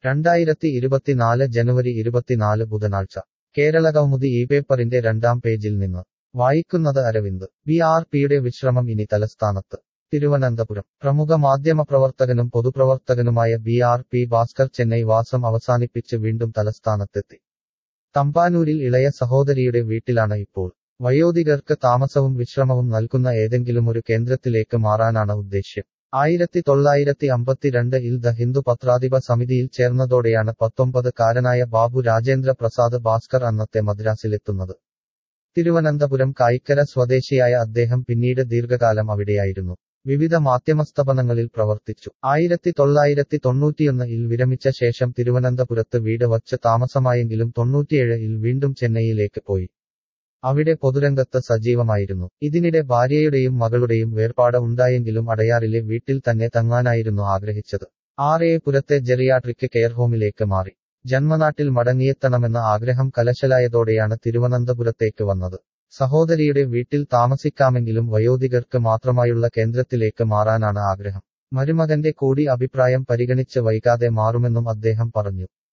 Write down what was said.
രണ്ടായിരത്തി ഇരുപത്തിനാല് ജനുവരി ഇരുപത്തിനാല് ബുധനാഴ്ച കേരള കൗമുദി ഈ പേപ്പറിന്റെ രണ്ടാം പേജിൽ നിന്ന് വായിക്കുന്നത് അരവിന്ദ് ബി ആർ പിയുടെ വിശ്രമം ഇനി തലസ്ഥാനത്ത് തിരുവനന്തപുരം പ്രമുഖ മാധ്യമപ്രവർത്തകനും പൊതുപ്രവർത്തകനുമായ B R P Bhaskar Chennai വാസം അവസാനിപ്പിച്ച് വീണ്ടും തലസ്ഥാനത്തെത്തി തമ്പാനൂരിൽ ഇളയ സഹോദരിയുടെ വീട്ടിലാണ് ഇപ്പോൾ വയോധികർക്ക് താമസവും വിശ്രമവും നൽകുന്ന ഏതെങ്കിലുമൊരു കേന്ദ്രത്തിലേക്ക് മാറാനാണ് ഉദ്ദേശ്യം ആയിരത്തി തൊള്ളായിരത്തി അമ്പത്തിരണ്ട് ഇൽ ദ ഹിന്ദു പത്രാധിപ സമിതിയിൽ ചേർന്നതോടെയാണ് പത്തൊമ്പത് കാരനായ ബാബു രാജേന്ദ്ര പ്രസാദ് ഭാസ്കർ അന്നത്തെ മദ്രാസിലെത്തുന്നത് തിരുവനന്തപുരം കായിക്കര സ്വദേശിയായ അദ്ദേഹം പിന്നീട് ദീർഘകാലം അവിടെയായിരുന്നു വിവിധ മാധ്യമസ്ഥാപനങ്ങളിൽ പ്രവർത്തിച്ചു ആയിരത്തി തൊള്ളായിരത്തി തൊണ്ണൂറ്റിയൊന്ന് ഇൽ വിരമിച്ച ശേഷം തിരുവനന്തപുരത്ത് വീട് വച്ച് താമസമായെങ്കിലും തൊണ്ണൂറ്റിയേഴ് ഇൽ വീണ്ടും ചെന്നൈയിലേക്ക് പോയി അവിടെ പൊതുരംഗത്ത് സജീവമായിരുന്നു ഇതിനിടെ ഭാര്യയുടെയും മകളുടെയും വേർപാട് ഉണ്ടായെങ്കിലും അടയാറിലെ വീട്ടിൽ തന്നെ തങ്ങാനായിരുന്നു ആഗ്രഹിച്ചത് ആറേപുരത്തെ ജെറിയാട്രിക് കെയർ ഹോമിലേക്ക് മാറി ജന്മനാട്ടിൽ മടങ്ങിയെത്തണമെന്ന ആഗ്രഹം കലശലായതോടെയാണ് തിരുവനന്തപുരത്തേക്ക് വന്നത് സഹോദരിയുടെ വീട്ടിൽ താമസിക്കാമെങ്കിലും വയോധികർക്ക് മാത്രമായുള്ള കേന്ദ്രത്തിലേക്ക് മാറാനാണ് ആഗ്രഹം മരുമകന്റെ കൂടി അഭിപ്രായം പരിഗണിച്ച് വൈകാതെ മാറുമെന്നും അദ്ദേഹം പറഞ്ഞു